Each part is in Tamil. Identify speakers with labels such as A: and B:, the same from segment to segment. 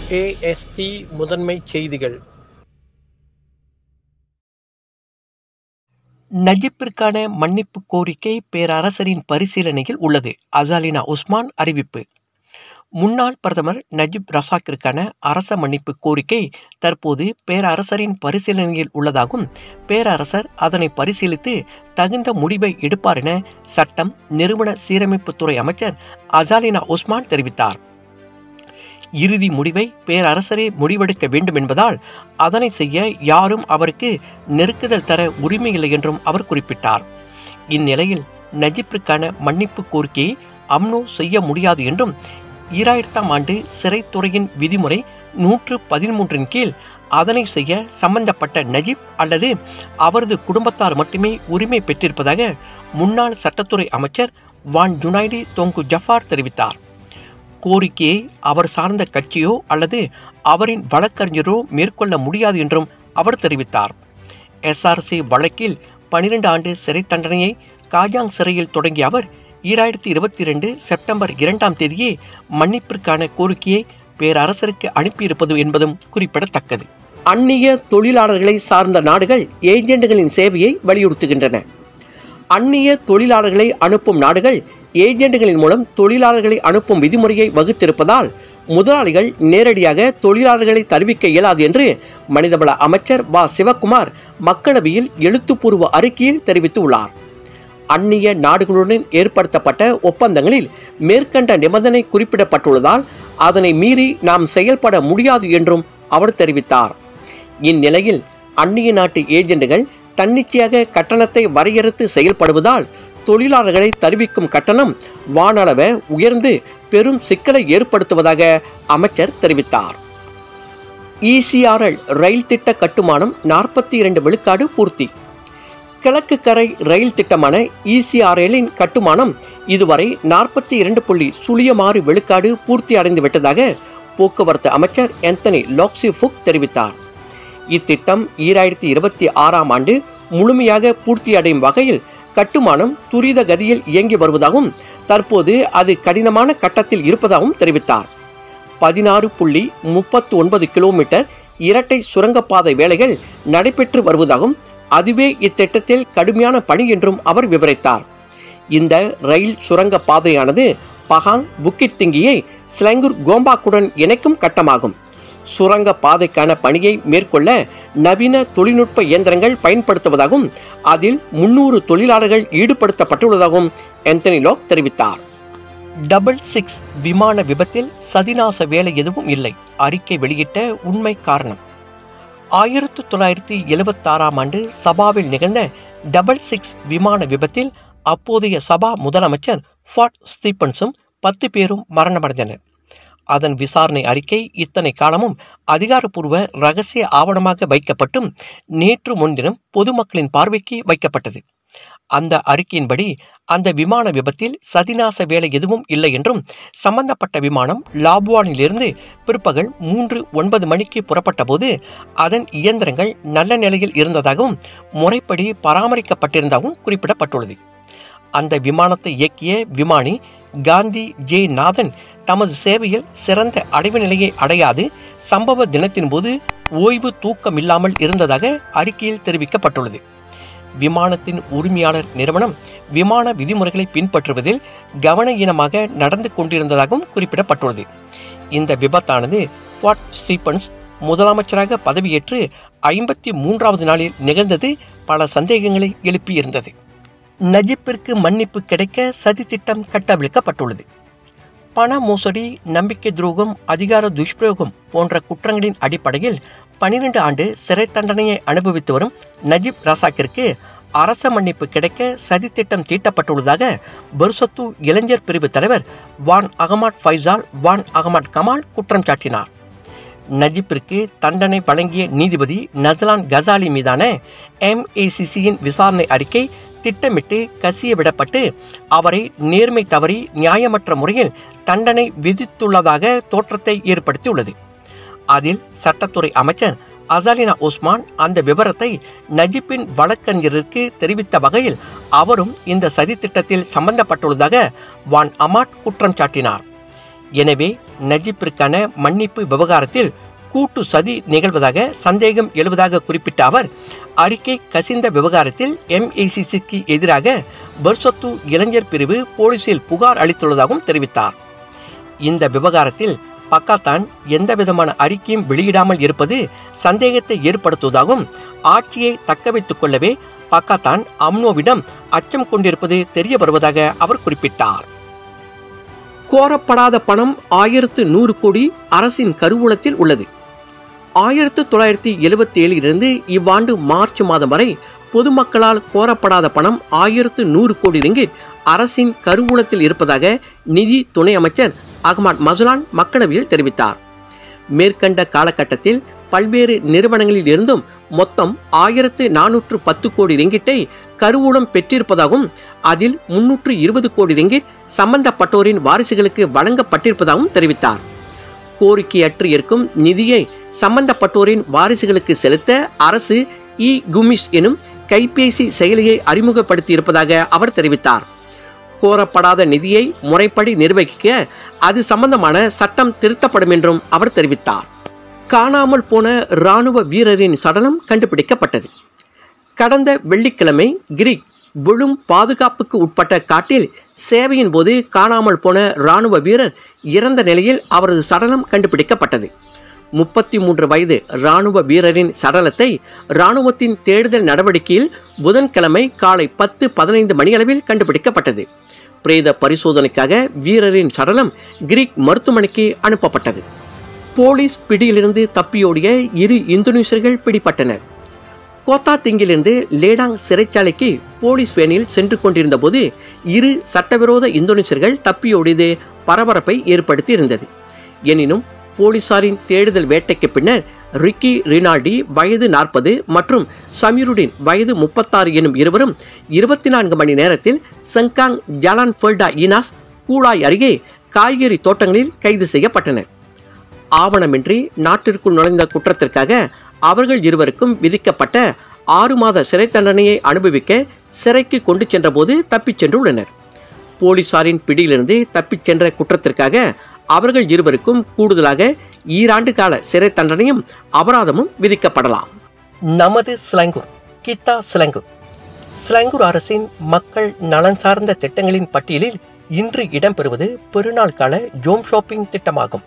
A: ஏஎஸ்டி முதன்மைச் செய்திகள்
B: நஜிப்பிற்கான மன்னிப்பு கோரிக்கை பேரரசரின் பரிசீலனையில் உள்ளது அசாலினா உஸ்மான் அறிவிப்பு முன்னாள் பிரதமர் நஜிப் ரசாக்கிற்கான அரச மன்னிப்பு கோரிக்கை தற்போது பேரரசரின் பரிசீலனையில் உள்ளதாகும் பேரரசர் அதனை பரிசீலித்து தகுந்த முடிவை எடுப்பார் என சட்டம் நிறுவன சீரமைப்புத்துறை அமைச்சர் அசாலினா உஸ்மான் தெரிவித்தார் இறுதி முடிவை பேரரசரே முடிவெடுக்க வேண்டும் என்பதால் அதனை செய்ய யாரும் அவருக்கு நெருக்குதல் தர உரிமையில்லை என்றும் அவர் குறிப்பிட்டார் இந்நிலையில் நஜிப்பிற்கான மன்னிப்பு கோரிக்கையை அம்னோ செய்ய முடியாது என்றும் ஈராயிரத்தாம் ஆண்டு சிறைத்துறையின் விதிமுறை நூற்று பதிமூன்றின் கீழ் அதனை செய்ய சம்பந்தப்பட்ட நஜிப் அல்லது அவரது குடும்பத்தார் மட்டுமே உரிமை பெற்றிருப்பதாக முன்னாள் சட்டத்துறை அமைச்சர் வான் ஜுனைடி தொங்கு ஜஃபார் தெரிவித்தார் கோரிக்கையை அவர் சார்ந்த கட்சியோ அல்லது அவரின் வழக்கறிஞரோ மேற்கொள்ள முடியாது என்றும் அவர் தெரிவித்தார் எஸ்ஆர்சி வழக்கில் பனிரெண்டு ஆண்டு சிறை தண்டனையை காஜாங் சிறையில் தொடங்கிய அவர் ஈராயிரத்தி இருபத்தி ரெண்டு செப்டம்பர் இரண்டாம் தேதியே மன்னிப்பிற்கான கோரிக்கையை பேரரசருக்கு அனுப்பியிருப்பது என்பதும் குறிப்பிடத்தக்கது அந்நிய தொழிலாளர்களை சார்ந்த நாடுகள் ஏஜெண்டுகளின் சேவையை வலியுறுத்துகின்றன அந்நிய தொழிலாளர்களை அனுப்பும் நாடுகள் ஏஜெண்டுகளின் மூலம் தொழிலாளர்களை அனுப்பும் விதிமுறையை வகுத்திருப்பதால் முதலாளிகள் நேரடியாக தொழிலாளர்களை தெரிவிக்க இயலாது என்று மனிதவள அமைச்சர் வ சிவக்குமார் மக்களவையில் எழுத்துப்பூர்வ அறிக்கையில் தெரிவித்துள்ளார் அந்நிய நாடுகளுடன் ஏற்படுத்தப்பட்ட ஒப்பந்தங்களில் மேற்கண்ட நிபந்தனை குறிப்பிடப்பட்டுள்ளதால் அதனை மீறி நாம் செயல்பட முடியாது என்றும் அவர் தெரிவித்தார் இந்நிலையில் அந்நிய நாட்டு ஏஜெண்டுகள் தன்னிச்சையாக கட்டணத்தை வரையறுத்து செயல்படுவதால் தொழிலாளர்களை தெரிவிக்கும் கட்டணம் வானளவ உயர்ந்து பெரும் சிக்கலை ஏற்படுத்துவதாக அமைச்சர் தெரிவித்தார் இசிஆர்எல் ரயில் திட்ட கட்டுமானம் நாற்பத்தி இரண்டு விழுக்காடு பூர்த்தி கிழக்கு கரை ரயில் திட்டமான இசிஆர்எல்லின் கட்டுமானம் இதுவரை நாற்பத்தி இரண்டு புள்ளி சுழியமாறு விழுக்காடு பூர்த்தி அடைந்து விட்டதாக போக்குவரத்து அமைச்சர் ஆந்தனி லாக்சி ஃபுக் தெரிவித்தார் இத்திட்டம் ஈராயிரத்தி இருபத்தி ஆறாம் ஆண்டு முழுமையாக பூர்த்தியடையும் வகையில் கட்டுமானம் துரித கதியில் இயங்கி வருவதாகவும் தற்போது அது கடினமான கட்டத்தில் இருப்பதாகவும் தெரிவித்தார் பதினாறு புள்ளி முப்பத்து ஒன்பது கிலோமீட்டர் இரட்டை சுரங்கப்பாதை வேலைகள் நடைபெற்று வருவதாகவும் அதுவே இத்திட்டத்தில் கடுமையான பணி என்றும் அவர் விவரித்தார் இந்த ரயில் சுரங்க பாதையானது பகாங் புக்கிட் திங்கியை ஸ்லங்கூர் கோம்பாக்குடன் இணைக்கும் கட்டமாகும் சுரங்க பாதைக்கான பணியை மேற்கொள்ள நவீன தொழில்நுட்ப இயந்திரங்கள் பயன்படுத்துவதாகவும் அதில் முன்னூறு தொழிலாளர்கள் ஈடுபடுத்தப்பட்டுள்ளதாகவும் ஆந்தனி லாக் தெரிவித்தார் டபுள் சிக்ஸ் விமான விபத்தில் சதிநாச வேலை எதுவும் இல்லை அறிக்கை வெளியிட்ட உண்மை காரணம் ஆயிரத்து தொள்ளாயிரத்தி எழுபத்தாறாம் ஆண்டு சபாவில் நிகழ்ந்த டபுள் சிக்ஸ் விமான விபத்தில் அப்போதைய சபா முதலமைச்சர் ஃபாட் ஸ்டீபன்ஸும் பத்து பேரும் மரணமடைந்தனர் அதன் விசாரணை அறிக்கை இத்தனை காலமும் அதிகாரப்பூர்வ ரகசிய ஆவணமாக வைக்கப்பட்டும் நேற்று முன்தினம் பொதுமக்களின் பார்வைக்கு வைக்கப்பட்டது அந்த அறிக்கையின்படி அந்த விமான விபத்தில் சதிநாச வேலை எதுவும் இல்லை என்றும் சம்பந்தப்பட்ட விமானம் லாபுவானிலிருந்து பிற்பகல் மூன்று ஒன்பது மணிக்கு புறப்பட்ட போது அதன் இயந்திரங்கள் நல்ல நிலையில் இருந்ததாகவும் முறைப்படி பராமரிக்கப்பட்டிருந்ததாகவும் குறிப்பிடப்பட்டுள்ளது அந்த விமானத்தை இயக்கிய விமானி காந்தி ஜே நாதன் தமது சேவையில் சிறந்த அடைவு நிலையை அடையாது சம்பவ தினத்தின் போது ஓய்வு தூக்கம் இல்லாமல் இருந்ததாக அறிக்கையில் தெரிவிக்கப்பட்டுள்ளது விமானத்தின் உரிமையாளர் நிறுவனம் விமான விதிமுறைகளை பின்பற்றுவதில் கவன ஈனமாக நடந்து கொண்டிருந்ததாகவும் குறிப்பிடப்பட்டுள்ளது இந்த விபத்தானது வாட் ஸ்டீபன்ஸ் முதலமைச்சராக பதவியேற்று ஐம்பத்தி மூன்றாவது நாளில் நிகழ்ந்தது பல சந்தேகங்களை எழுப்பியிருந்தது நஜிப்பிற்கு மன்னிப்பு கிடைக்க சதி திட்டம் கட்டவிழ்க்கப்பட்டுள்ளது பண மோசடி நம்பிக்கை துரோகம் அதிகார துஷ்பிரயோகம் போன்ற குற்றங்களின் அடிப்படையில் பனிரெண்டு ஆண்டு சிறை தண்டனையை அனுபவித்து வரும் நஜிப் ரசாக்கிற்கு அரச மன்னிப்பு கிடைக்க சதித்திட்டம் தீட்டப்பட்டுள்ளதாக பர்சத்து இளைஞர் பிரிவு தலைவர் Wan Ahmad Faisal Wan Ahmad Kamal குற்றம் சாட்டினார் நஜிப்பிற்கு தண்டனை வழங்கிய நீதிபதி நசலான் கசாலி மீதான எம்ஏசிசியின் விசாரணை அறிக்கை திட்டமிட்டு கசிய விடப்பட்டு அவரை நேர்மை தவறி நியாயமற்ற முறையில் தண்டனை விதித்துள்ளதாக தோற்றத்தை ஏற்படுத்தியுள்ளது அதில் சட்டத்துறை அமைச்சர் அசாலினா உஸ்மான் அந்த விவரத்தை நஜிப்பின் வழக்கறிஞருக்கு தெரிவித்த வகையில் அவரும் இந்த சதித்திட்டத்தில் சம்பந்தப்பட்டுள்ளதாக வான் அமாட் குற்றம் சாட்டினார் எனவே நஜீப்பிற்கான மன்னிப்பு விவகாரத்தில் கூட்டு சதி நிகழ்வதாக சந்தேகம் எழுவதாக குறிப்பிட்ட அவர் அறிக்கை கசிந்த விவகாரத்தில் எம்ஏசிசிக்கு எதிராக பர்சத்து இளைஞர் பிரிவு போலீசில் புகார் அளித்துள்ளதாகவும் தெரிவித்தார் இந்த விவகாரத்தில் பக்காத்தான் எந்தவிதமான அறிக்கையும் வெளியிடாமல் இருப்பது சந்தேகத்தை ஏற்படுத்துவதாகவும் ஆட்சியை தக்க வைத்துக் கொள்ளவே பக்காத்தான் அம்னோவிடம் அச்சம் கொண்டிருப்பது தெரிய வருவதாக அவர் குறிப்பிட்டார் கோரப்படாத பணம் ஆயிரத்து நூறு கோடி அரசின் கருவூலத்தில் உள்ளது ஆயிரத்து தொள்ளாயிரத்தி எழுபத்தி ஏழிலிருந்து இவ்வாண்டு மார்ச் மாதம் வரை பொதுமக்களால் கோரப்படாத பணம் ஆயிரத்து நூறு கோடி ரிங்கிட் அரசின் கருவூலத்தில் இருப்பதாக நிதி துணை அமைச்சர் அகமது மசுலான் மக்களவையில் தெரிவித்தார் மேற்கண்ட காலகட்டத்தில் பல்வேறு நிறுவனங்களில் இருந்தும் மொத்தம் ஆயிரத்து நானூற்று பத்து கோடி ரிங்கிட்டை கருவூலம் பெற்றிருப்பதாகவும் அதில் முன்னூற்று இருபது கோடி ரிங்கிட் சம்பந்தப்பட்டோரின் வாரிசுகளுக்கு வழங்கப்பட்டிருப்பதாகவும் தெரிவித்தார் கோரிக்கையற்று இருக்கும் நிதியை சம்பந்தப்பட்டோரின் வாரிசுகளுக்கு செலுத்த அரசு இ குமிஷ் எனும் கைபேசி செயலியை அறிமுகப்படுத்தியிருப்பதாக அவர் தெரிவித்தார் கோரப்படாத நிதியை முறைப்படி நிர்வகிக்க அது சம்பந்தமான சட்டம் திருத்தப்படும் என்றும் அவர் தெரிவித்தார் காணாமல் போன இராணுவ வீரரின் சடலம் கண்டுபிடிக்கப்பட்டது கடந்த வெள்ளிக்கிழமை கிரிக் விழும் பாதுகாப்புக்கு உட்பட்ட காட்டில் சேவையின் போது காணாமல் போன இராணுவ வீரர் இறந்த நிலையில் அவரது சடலம் கண்டுபிடிக்கப்பட்டது முப்பத்தி மூன்று வயது இராணுவ வீரரின் சடலத்தை இராணுவத்தின் தேடுதல் நடவடிக்கையில் புதன்கிழமை காலை பத்து பதினைந்து மணியளவில் கண்டுபிடிக்கப்பட்டது பிரேத பரிசோதனைக்காக வீரரின் சடலம் கிரீக் மருத்துவமனைக்கு அனுப்பப்பட்டது போலீஸ் பிடியிலிருந்து தப்பியோடிய இரு இந்தோனேசியர்கள் பிடிபட்டனர் கோத்தா திங்கிலிருந்து லேடாங் சிறைச்சாலைக்கு போலீஸ் வேனில் சென்று கொண்டிருந்த போது இரு சட்டவிரோத இந்தோனேசியர்கள் தப்பியோடியது பரபரப்பை ஏற்படுத்தி இருந்தது எனினும் போலீசாரின் தேடுதல் வேட்டைக்கு பின்னர் ரிக்கி ரினால்டி வயது நாற்பது மற்றும் சமீருடின் வயது முப்பத்தாறு எனும் இருவரும் இருபத்தி நான்கு மணி நேரத்தில் Sengkang Jalan Felda Inas Kulai அருகே காய்கறி தோட்டங்களில் கைது செய்யப்பட்டனர் ஆவணமின்றி நாட்டிற்குள் நுழைந்த குற்றத்திற்காக அவர்கள் இருவருக்கும் விதிக்கப்பட்ட ஆறு மாத சிறை தண்டனையை அனுபவிக்க சிறைக்கு கொண்டு சென்றபோது தப்பிச் சென்றுள்ளனர் போலீசாரின் பிடியிலிருந்து தப்பிச் சென்ற குற்றத்திற்காக அவர்கள் இருவருக்கும் கூடுதலாக ஈராண்டு கால சிறை தண்டனையும் அபராதமும் விதிக்கப்படலாம் நமது சிலங்கூர் கித்தா சிலங்கூர் சிலங்கூர் அரசின் மக்கள் நலன் சார்ந்த திட்டங்களின் பட்டியலில் இன்று இடம்பெறுவது பெருநாள் கால ஜோம் ஷாப்பிங் திட்டமாகும்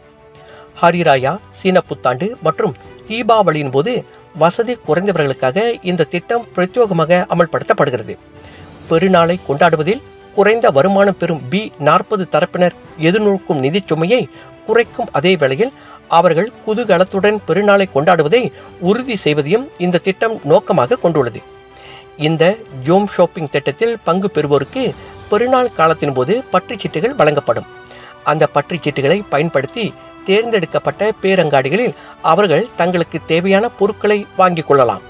B: ஹரிராயா சீன புத்தாண்டு மற்றும் தீபாவளியின் போது வசதி குறைந்தவர்களுக்காக இந்த திட்டம் பிரத்யேகமாக அமல்படுத்தப்படுகிறது பெருநாளை கொண்டாடுவதில் குறைந்த வருமானம் பெறும் பி நாற்பது தரப்பினர் எதிர்நோக்கும் நிதிச் சுமையை குறைக்கும் அதே வேளையில் அவர்கள் குதூகலத்துடன் பெருநாளை கொண்டாடுவதை உறுதி செய்வதையும் இந்த திட்டம் நோக்கமாக கொண்டுள்ளது இந்த ஜோம் ஷாப்பிங் திட்டத்தில் பங்கு பெறுவோருக்கு பெருநாள் காலத்தின் போது பற்றுச்சீட்டுகள் வழங்கப்படும் அந்த பற்றுச்சீட்டுகளை பயன்படுத்தி தேர்ந்தெடுக்கப்பட்ட பேரங்காடிகளில் அவர்கள் தங்களுக்கு தேவையான பொருட்களை வாங்கிக் கொள்ளலாம்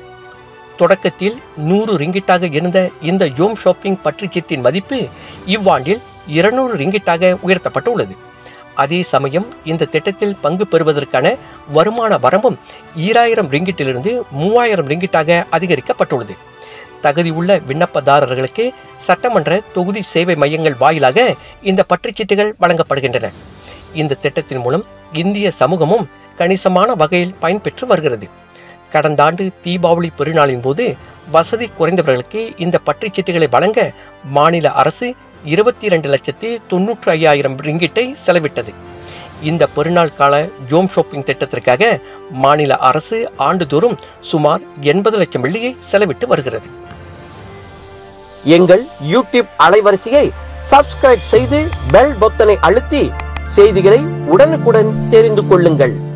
B: தொடக்கத்தில் நூறு ரிங்கிட்டாக இருந்த இந்த ஜோம் ஷாப்பிங் பற்றுச்சீட்டின் மதிப்பு இவ்வாண்டில் இருநூறு ரிங்கிட்டாக உயர்த்தப்பட்டுள்ளது அதே சமயம் இந்த திட்டத்தில் பங்கு பெறுவதற்கான வருமான வரம்பும் ஈராயிரம் ரிங்கிட்டிலிருந்து மூவாயிரம் ரிங்கிட்டாக அதிகரிக்கப்பட்டுள்ளது தகுதி உள்ள விண்ணப்பதாரர்களுக்கு சட்டமன்ற தொகுதி சேவை மையங்கள் வாயிலாக இந்த பற்றுச்சீட்டுகள் வழங்கப்படுகின்றன இந்த திட்டத்தின் மூலம் இந்திய சமூகமும் கணிசமான வகையில் பயன்பெற்று வருகிறது கடந்த ஆண்டு தீபாவளி பெருநாளின் போது வசதி குறைந்தவர்களுக்கு இந்த பற்றுச்சீட்டுகளை வழங்க மாநில அரசு இருபத்தி இரண்டு லட்சத்தி தொன்னூற்றி ஐயாயிரம் ரிங்கிட்டை செலவிட்டது இந்த பெருநாள் கால ஜோம் ஷாப்பிங் திட்டத்திற்காக மாநில அரசு ஆண்டுதோறும் சுமார் எண்பது லட்சம் வெள்ளியை செலவிட்டு வருகிறது எங்கள் யூடியூப் அலைவரிசையை சப்ஸ்கிரைப் செய்து பெல் பொத்தனை அழுத்தி செய்திகளை உடனுக்குடன் தெரிந்து கொள்ளுங்கள்